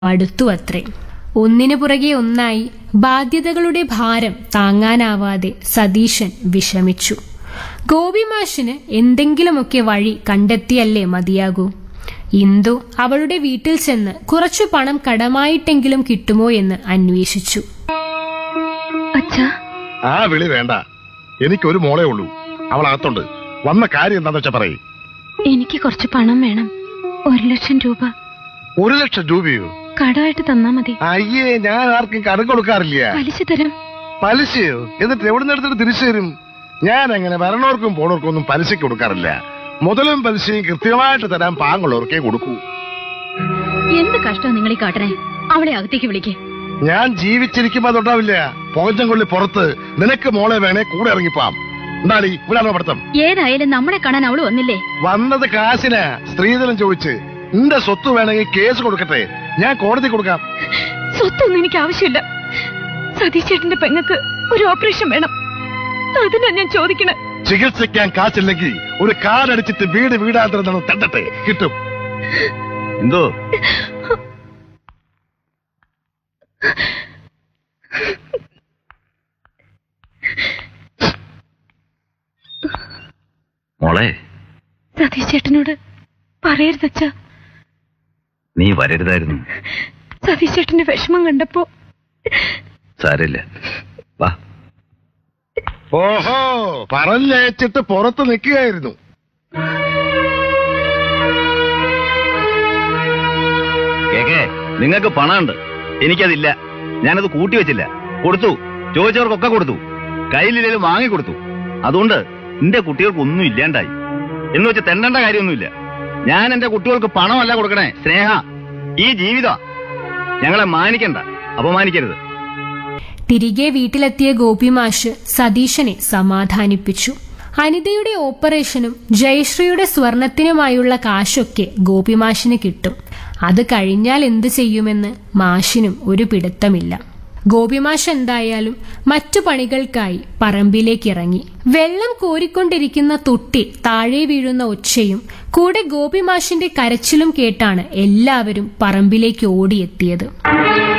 അടുത്തുവത്രേ ഒന്നിനു പുറകെ ഒന്നായി ബാധ്യതകളുടെ ഭാരം താങ്ങാനാവാതെ സതീശൻ വിഷമിച്ചു ഗോപിമാഷിന് എന്തെങ്കിലുമൊക്കെ വഴി കണ്ടെത്തിയല്ലേ മതിയാകൂ ഇന്ദു അവളുടെ വീട്ടിൽ ചെന്ന് കുറച്ചു പണം കടമായിട്ടെങ്കിലും കിട്ടുമോ എന്ന് അന്വേഷിച്ചു അച്ഛാ ആ വിളി വേണ്ട എനിക്കൊരു മോളേ ഉള്ളൂ അവൾ അകത്തുണ്ട് വന്ന കാര്യം എന്താന്ന് വെച്ചാ പറയ് എനിക്ക് കുറച്ച് പണം വേണം ഒരു ലക്ഷം രൂപ ഒരു ലക്ഷം രൂപയോ കടമായിട്ട് തന്നാ മതി അയ്യേ ഞാൻ ആർക്കും കടം കൊടുക്കാറില്ല പലിശ തരാം പലിശയോ എന്നിട്ട് എവിടെ നിന്ന് എടുത്തിട്ട് തിരിച്ചു തരും ഞാൻ അങ്ങനെ വരണവർക്കും പോണവർക്കും ഒന്നും പലിശയ്ക്ക് കൊടുക്കാറില്ല മുതലും പലിശയും കൃത്യമായിട്ട് തരാൻ പാങ്ങുള്ളവർക്കേ കൊടുക്കൂ എന്ത് കഷ്ടം നിങ്ങൾ ഈ കാട്ടനെ അവളെ അകത്തേക്ക് വിളിക്കേ ഞാൻ ജീവിച്ചിരിക്കുമ്പോ അതുണ്ടാവില്ല പോകഞ്ചം കൊള്ളി പുറത്ത് നിനക്ക് മോളെ വേണേ കൂടെ ഇറങ്ങിപ്പാം എന്താണീ ഇവിടാണോ പഠിത്തം ഏതായാലും നമ്മളെ കാണാൻ അവള് വന്നില്ലേ വന്നത് കാശിന് സ്ത്രീധനം ചോദിച്ച് നിന്റെ സ്വത്ത് വേണമെങ്കിൽ കേസ് കൊടുക്കട്ടെ ഞാൻ കോടതി കൊടുക്കാം സ്വത്തൊന്നും എനിക്ക് ആവശ്യമില്ല സതീശേട്ടന്റെ പെങ്ങക്ക് ഒരു ഓപ്പറേഷൻ വേണം അതിനാ ഞാൻ ചോദിക്കണേ ചികിത്സിക്കാൻ കാശില്ലെങ്കിൽ ഒരു കാർഡടിച്ചിട്ട് വീട് വീടാന്തരം നടന്ന് തണ്ടട്ടെ കിട്ടും എന്തോ മോളെ സതീശേട്ടനോട് പറയരുതച്ചാ നീ വരരുതായിരുന്നു സതീശേട്ടന്റെ വിഷമം കണ്ടപ്പോ സാരമില്ല വാ ഓഹോ പറഞ്ഞയച്ചിട്ട് പുറത്ത് നിൽക്കുകയായിരുന്നു കേക്കേ നിങ്ങൾക്ക് പണമുണ്ട് എനിക്കതില്ല ഞാനത് കൂട്ടി വെച്ചില്ല കൊടുത്തു ചോദിച്ചവർക്കൊക്കെ കൊടുത്തു കയ്യിലില്ലേലും വാങ്ങി കൊടുത്തു അതുകൊണ്ട് എന്റെ കുട്ടികൾക്ക് ഒന്നും ഇല്ലാണ്ടായി എന്ന് വെച്ച് തെണ്ടേണ്ട കാര്യമൊന്നുമില്ല ഞാൻ എന്റെ കുട്ടികൾക്ക് പണമല്ല കൊടുക്കണേ സ്നേഹ ഈ ജീവിതം ഞങ്ങളെ മാനിക്കണ്ട അപമാനിക്കരുത് തിരികെ വീട്ടിലെത്തിയ ഗോപിമാഷ് സതീശനെ സമാധാനിപ്പിച്ചു അനിതയുടെ ഓപ്പറേഷനും ജയശ്രീയുടെ സ്വർണത്തിനുമായുള്ള കാശൊക്കെ ഗോപിമാഷിന് കിട്ടും അത് കഴിഞ്ഞാൽ എന്തു ചെയ്യുമെന്ന് മാഷിനും ഒരു പിടുത്തമില്ല ഗോപിമാഷ് എന്തായാലും മറ്റു പണികൾക്കായി പറമ്പിലേക്ക് ഇറങ്ങി വെള്ളം കോരിക്കൊണ്ടിരിക്കുന്ന തൊട്ടി താഴെ വീഴുന്ന ഒച്ചയും കൂടെ ഗോപിമാഷിന്റെ കരച്ചിലും കേട്ടാണ് എല്ലാവരും പറമ്പിലേക്ക് ഓടിയെത്തിയത്